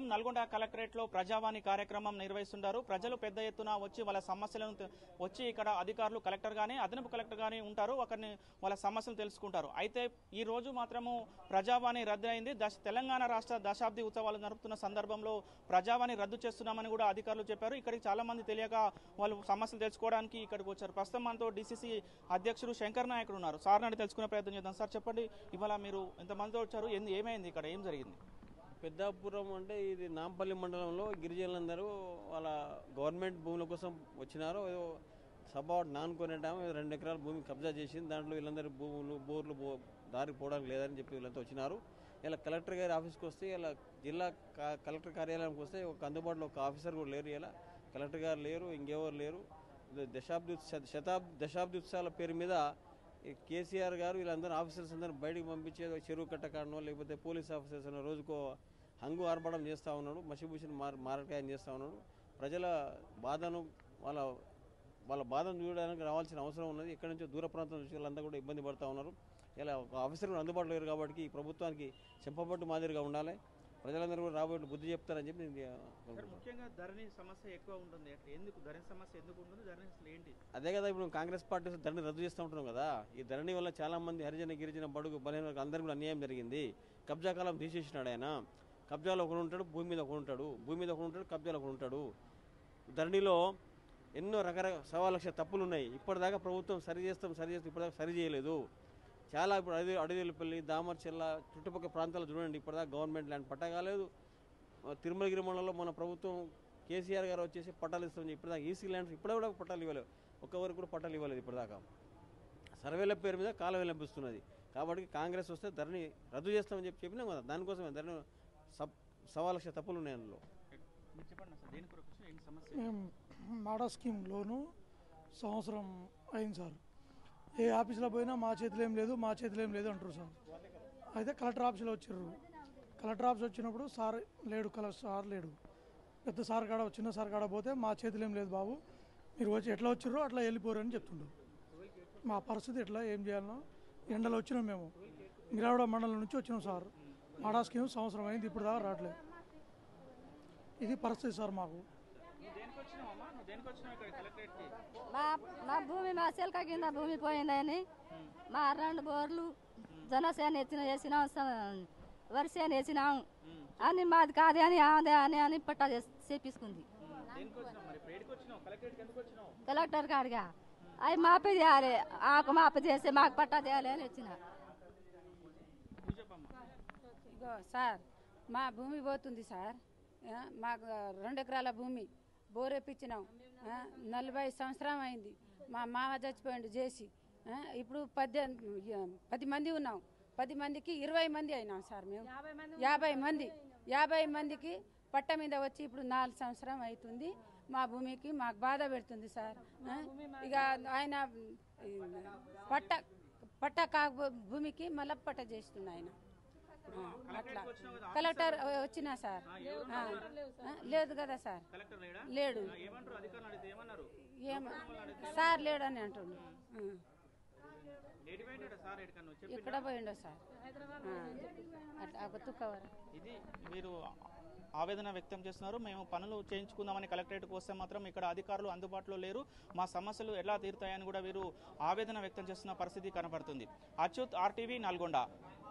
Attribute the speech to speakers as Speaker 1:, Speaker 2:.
Speaker 1: Nalgonda collectorate లో ప్రజావాణి కార్యక్రమం నిర్వహిస్తుంటారు ప్రజలు పెద్ద ఎత్తున వచ్చి వాళ్ళ సమస్యలను తె- వచ్చి ఇక్కడ అధికారులు కలెక్టర్ గానీ అదనపు కలెక్టర్ గానీ ఉంటారు ఒకరిని వాళ్ళ సమస్యలు తెలుసుకుంటారు అయితే ఈ రోజు మాత్రము ప్రజావాణి రద్దు అయింది దశ తెలంగాణ రాష్ట్ర దశాబ్ది ఉత్సవాలు జరుపుతున్న సందర్భంలో ప్రజావాణి రద్దు చేస్తున్నామని కూడా అధికారులు చెప్పారు ఇక్కడికి చాలా మంది తెలియక వాళ్ళు సమస్యలు తెలుసుకోవడానికి ఇక్కడికి వచ్చారు ప్రస్తుతం మనతో డిసిసి అధ్యక్షుడు శంకర్ నాయకుడు ఉన్నారు సార్ నాటి తెలుసుకునే ప్రయత్నం చేద్దాం సార్ చెప్పండి ఇవాళ మీరు ఎంతమందితో వచ్చారు ఏంది ఏమైంది ఇక్కడ ఏం జరిగింది
Speaker 2: పెద్దాపురం అంటే ఇది నాంపల్లి మండలంలో గిరిజనులందరూ వాళ్ళ గవర్నమెంట్ భూముల కోసం వచ్చినారు ఏదో సభ నానుకునేటాము రెండు ఎకరాల భూమి కబ్జా చేసింది దాంట్లో వీళ్ళందరూ భూములు బోర్లు బో దారికి పోవడానికి లేదని చెప్పి వీళ్ళంతా వచ్చినారు ఇలా కలెక్టర్ గారి ఆఫీస్కి వస్తే ఇలా జిల్లా కా- కలెక్టర్ కార్యాలయానికి వస్తే ఒక అందుబాటులో ఒక ఆఫీసర్ కూడా లేరు ఇలా కలెక్టర్ గారు లేరు ఇంకెవరు లేరు ఇది దశాబ్ది ఉత్స- శతాబ్ది దశాబ్ది ఉత్సవాల పేరు మీద ఈ కేసీఆర్ గారు వీళ్ళందరూ ఆఫీసర్స్ అందరూ బయటికి పంపించే చెరువు కట్ట కాడనో లేకపోతే పోలీస్ ఆఫీసర్స్ అనో రోజుకో హంగు ఆర్పడం చేస్తూ ఉన్నాడు మసిభూషణ్ మార్ మారకాయం చేస్తూ ఉన్నాడు ప్రజల బాధను వాళ్ళ వాళ్ళ బాధను చూడడానికి రావాల్సిన అవసరం ఉన్నది ఇక్కడి నుంచో దూర ప్రాంతం నుంచి వాళ్ళంతా కూడా ఇబ్బంది పడుతూ ఉన్నారు ఇలా ఒక ఆఫీసర్ కూడా అందుబాటులో లేరు కాబట్టి ఈ ప్రభుత్వానికి చెంపపట్టు మాదిరిగా ఉండాలి ప్రజలందరూ కూడా రాబోయే బుద్ధి చెప్తారని చెప్పి నేను అనుకుంటున్నాను.
Speaker 1: ముఖ్యంగా ధరణి సమస్య ఎక్కువ ఉంటుంది ఎందుకు ధరణి సమస్య ఎందుకు ఉంటుంది ధరణి అసలు ఏంటి
Speaker 2: అదే కదా ఇప్పుడు కాంగ్రెస్ పార్టీ ధరణి రద్దు చేస్తూ ఉంటున్నాం కదా ఈ ధరణి వల్ల చాలా మంది హరిజన గిరిజన బడుగు బలహీన వర్గాలు అందరికీ కూడా అన్యాయం జరిగింది కబ్జా కాలం తీసేసినాడు ఆయన కబ్జాలో ఒకడు ఉంటాడు భూమి మీద ఒకడు ఉంటాడు భూమి మీద ఒకడు ఉంటాడు కబ్జాలో ఒకడు ఉంటాడు ధరణిలో ఎన్నో రకరకాల సవా లక్ష తప్పులు ఉన్నాయి ఇప్పటిదాకా ప్రభుత్వం సరి చేస్తాం సరి చేస్తాం ఇప్పటిదాకా సరి చేయలేదు చాలా ఇప్పుడు అడవి అడవిపల్లి దామర్చెల్ల చుట్టుపక్కల ప్రాంతాలు చూడండి ఇప్పటిదాకా గవర్నమెంట్ ల్యాండ్ పట్టా కాలేదు తిరుమలగిరి మండలంలో మన ప్రభుత్వం కేసీఆర్ గారు వచ్చేసి పట్టాలు ఇస్తామని ఇప్పటిదాకా ఈసీ ల్యాండ్స్ ఇప్పుడు కూడా పట్టాలు ఇవ్వలేదు ఒక్కవరకు కూడా పట్టాలు ఇవ్వలేదు ఇప్పటిదాకా సర్వేల పేరు మీద కాలం విలంపిస్తున్నది కాబట్టి కాంగ్రెస్ వస్తే ధరని రద్దు చేస్తామని చెప్పి చెప్పినాం కదా దానికోసమే ధరని సబ్ సవా లక్ష తప్పులు ఉన్నాయి అందులో
Speaker 1: మీరు చెప్పండి అసలు దేని కొరకు వచ్చి ఏంటి సమస్య
Speaker 3: మేము మాడా స్కీమ్ లోను సంవత్సరం అయింది సార్ ఏ ఆఫీస్లో పోయినా మా చేతిలో ఏం లేదు మా చేతిలో ఏం లేదు అంటారు సార్ అయితే కలెక్టర్ ఆఫీస్లో వచ్చారు కలెక్టర్ ఆఫీస్ వచ్చినప్పుడు సార్ లేడు కలెక్టర్ సార్ లేడు పెద్ద సార్ కాడ చిన్న సార్ కాడ పోతే మా చేతిలో ఏం లేదు బాబు మీరు వచ్చి ఎట్లా వచ్చారో అట్లా వెళ్ళిపోరు అని చెప్తుండ్రు మా పరిస్థితి ఎట్లా ఏం చేయాలనో ఎండలో వచ్చినాం మేము మిరావిడ మండలం నుంచి వచ్చినాం సార్ మాడా స్కీమ్ సంవత్సరం అయింది ఇప్పుడు దాకా రావట్లేదు ఇది పరిస్థితి సార్ మాకు
Speaker 1: నువ్వు దేనికి వచ్చినావు అమ్మా నువ్వు దేనికి వచ్చినావు ఇక్కడ కలెక్టరేట్కి
Speaker 4: మా మా భూమి మా చెలక కింద భూమి పోయిందని మా రెండు బోర్లు జనసేన ఎత్తిన వేసినాం స- వరిసేన వేసినాం అని మాది కాదే అని ఆదే అని అని పట్టా చేసి- చేపించుకుంది
Speaker 1: దేనికి వచ్చినావు మరి ఇప్పుడు ఏడికి వచ్చినావు కలెక్టరేట్కి ఎందుకు వచ్చినావు
Speaker 4: కలెక్టర్ కాడిగా అవి మాపి చేయాలి ఆకు మాపి చేసి మాకు పట్టా చేయాలి అని వచ్చిన
Speaker 1: నువ్వు చెప్పమ్మా
Speaker 5: ఇగో సార్ మా భూమి పోతుంది సార్ ఆ, మాకు రెండు ఎకరాల భూమి బోరెప్పించినాం ఆ, నలభై సంవత్సరం అయింది మా మామ చచ్చిపోయిండు చేసి ఆ, ఇప్పుడు పద్దెనిమిది పది మంది ఉన్నాం పది మందికి ఇరవై మంది అయినాం సార్ మేము యాభై మంది యాభై మందికి పట్ట మీద వచ్చి ఇప్పుడు నాలుగు సంవత్సరం అవుతుంది మా భూమికి మాకు బాధ పెడుతుంది సార్ ఆ, ఇక ఆయన ఈ, పట్ట పట్ట కాక భూమికి మళ్ళీ పట్ట చేస్తుంది ఆయన ఆ, అట్లా కలెక్టర్ వచ్చినా సార్ ఆ, ఆ, లేదు కదా సార్
Speaker 1: కలెక్టర్ లేడా
Speaker 5: లేడు
Speaker 1: ఏమంటారు అధికారులు అడిగితే ఏమన్నారు
Speaker 5: ఏమ సార్ లేడు అని అంటుండు ఆ,
Speaker 1: ఏడి పోయింటాడు సార్ ఎడికన్నా నువ్వు చెప్పి
Speaker 5: ఎక్కడ పోయిండో సార్ ఆ, అట్లా ఒక తుక్కవర
Speaker 1: ఇది మీరు ఆవేదన వ్యక్తం చేస్తున్నారు మేము పనులు చేయించుకుందామని కలెక్టరేట్కి వస్తే మాత్రం ఇక్కడ అధికారులు అందుబాటులో లేరు మా సమస్యలు ఎలా తీరుతాయని కూడా వీరు ఆవేదన వ్యక్తం చేస్తున్న పరిస్థితి కనబడుతుంది అచ్యుత్ ఆర్టీవీ నల్గొండ